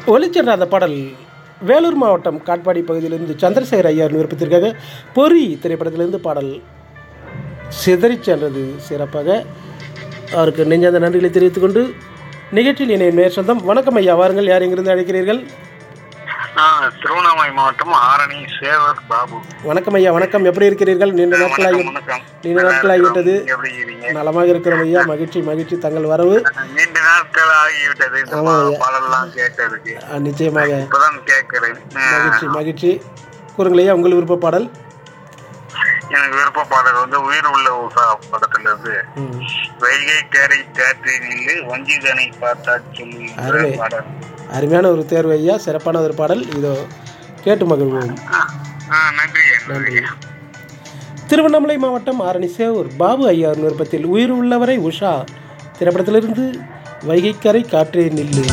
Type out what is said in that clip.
ஒலிச்சென்ற அந்த பாடல் வேலூர் மாவட்டம் காட்பாடி பகுதியிலிருந்து சந்திரசேகர் ஐயார் விருப்பத்திற்காக பொறி திரைப்படத்திலிருந்து பாடல் சிதறிச் சென்றது சிறப்பாக அவருக்கு நெஞ்சார்ந்த நன்றிகளை தெரிவித்துக் கொண்டு நிகழ்ச்சியில் இணைய நேர் சொந்தம் வணக்கம் ஐயா வாருங்கள் யார் எங்கிருந்து அழைக்கிறீர்கள் நான் திருவண்ணாமலை மாவட்டம் ஆரணி சேவர் பாபு வணக்கம் ஐயா வணக்கம் எப்படி இருக்கிறீர்கள் நீண்ட நாட்களாகி வணக்கம் வணக்கம் நீண்ட நாட்களாகிவிட்டது நீங்க எப்படி இருக்கீங்க நலமாக இருக்கிறோம் ஐயா மகிழ்ச்சி மகிழ்ச்சி தங்கள் வரவு நீண்ட நாட்கள் ஆகிவிட்டது இந்த ஆமாம் ஐயா. பாடலாம் கேட்டதுக்கு அஹ், நிச்சயமாக இப்பதான் கேட்கிறேன் மகிழ்ச்சி மகிழ்ச்சி கூறுங்கள் ஐயா உங்கள் விருப்ப பாடல் எனக்கு விருப்ப பாடல் வந்து உயிர் உள்ள உஷா படத்துல இருந்து ம். வைகை கேரை தேற்றி நின்று வஞ்சிதனை பார்த்தா சொல்லி அருமை. பாடல் அருமையான ஒரு தேர்வு ஐயா சிறப்பான ஒரு பாடல் இதோ கேட்டு மகிழ்வோம் ஆ, ஆ, நன்றி நன்றி திருவண்ணாமலை மாவட்டம் ஆரணி சேவூர் பாபு ஐயார் விருப்பத்தில் உயிர் உள்ளவரை உஷா திரைப்படத்திலிருந்து வைகைக்கரை காற்றே நில்லு